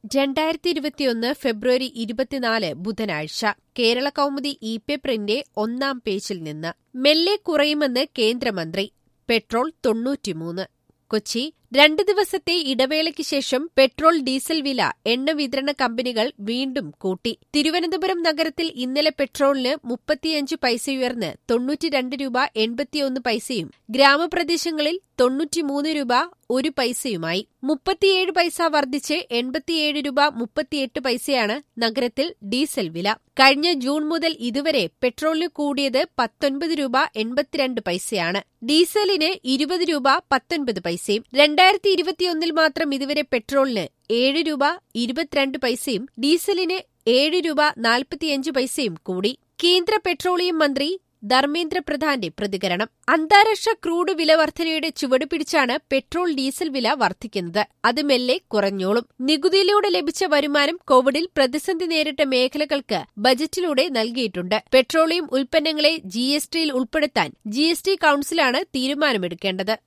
രണ്ടായിരത്തി ഇരുപത്തിയൊന്ന് ഫെബ്രുവരി ഇരുപത്തിനാല് ബുധനാഴ്ച കേരള കൗമുദി ഇ പേപ്പറിന്റെ ഒന്നാം പേജിൽ നിന്ന് മെല്ലെ കുറയുമെന്ന് കേന്ദ്രമന്ത്രി പെട്രോൾ തൊണ്ണൂറ്റിമൂന്ന് കൊച്ചി രണ്ട് ദിവസത്തെ ഇടവേളയ്ക്ക് ശേഷം പെട്രോൾ ഡീസൽ വില എണ്ണ വിതരണ കമ്പനികൾ വീണ്ടും കൂട്ടി തിരുവനന്തപുരം നഗരത്തിൽ ഇന്നലെ പെട്രോളിന് മുപ്പത്തിയഞ്ച് പൈസ ഉയർന്ന് തൊണ്ണൂറ്റിരണ്ട് രൂപ എൺപത്തിയൊന്ന് പൈസയും ഗ്രാമപ്രദേശങ്ങളിൽ തൊണ്ണൂറ്റിമൂന്ന് രൂപ ഒരു പൈസയുമായി മുപ്പത്തിയേഴ് പൈസ വർദ്ധിച്ച് എൺപത്തിയേഴ് രൂപ മുപ്പത്തിയെട്ട് പൈസയാണ് നഗരത്തിൽ ഡീസൽ വില കഴിഞ്ഞ ജൂൺ മുതൽ ഇതുവരെ പെട്രോളിന് കൂടിയത് പത്തൊൻപത് രൂപ എൺപത്തിരണ്ട് പൈസയാണ് ഡീസലിന് ഇരുപത് രൂപ പത്തൊൻപത് പൈസയും രണ്ടായിരത്തി ഇരുപത്തിയൊന്നിൽ മാത്രം ഇതുവരെ പെട്രോളിന് ഏഴ് രൂപ ഇരുപത്തിരണ്ട് പൈസയും ഡീസലിന് ഏഴ് രൂപ നാൽപ്പത്തിയഞ്ച് പൈസയും കൂടി കേന്ദ്ര പെട്രോളിയം മന്ത്രി ധർമ്മേന്ദ്ര പ്രധാന്റെ പ്രതികരണം അന്താരാഷ്ട്ര ക്രൂഡ് വില വർധനയുടെ ചുവട് പിടിച്ചാണ് പെട്രോൾ ഡീസൽ വില വർദ്ധിക്കുന്നത് അത് മെല്ലെ കുറഞ്ഞോളും നികുതിയിലൂടെ ലഭിച്ച വരുമാനം കോവിഡിൽ പ്രതിസന്ധി നേരിട്ട മേഖലകൾക്ക് ബജറ്റിലൂടെ നൽകിയിട്ടുണ്ട് പെട്രോളിയം ഉൽപ്പന്നങ്ങളെ ജി എസ് ടിയിൽ ഉൾപ്പെടുത്താൻ ജി എസ് ടി കൌൺസിലാണ് തീരുമാനമെടുക്കേണ്ടത്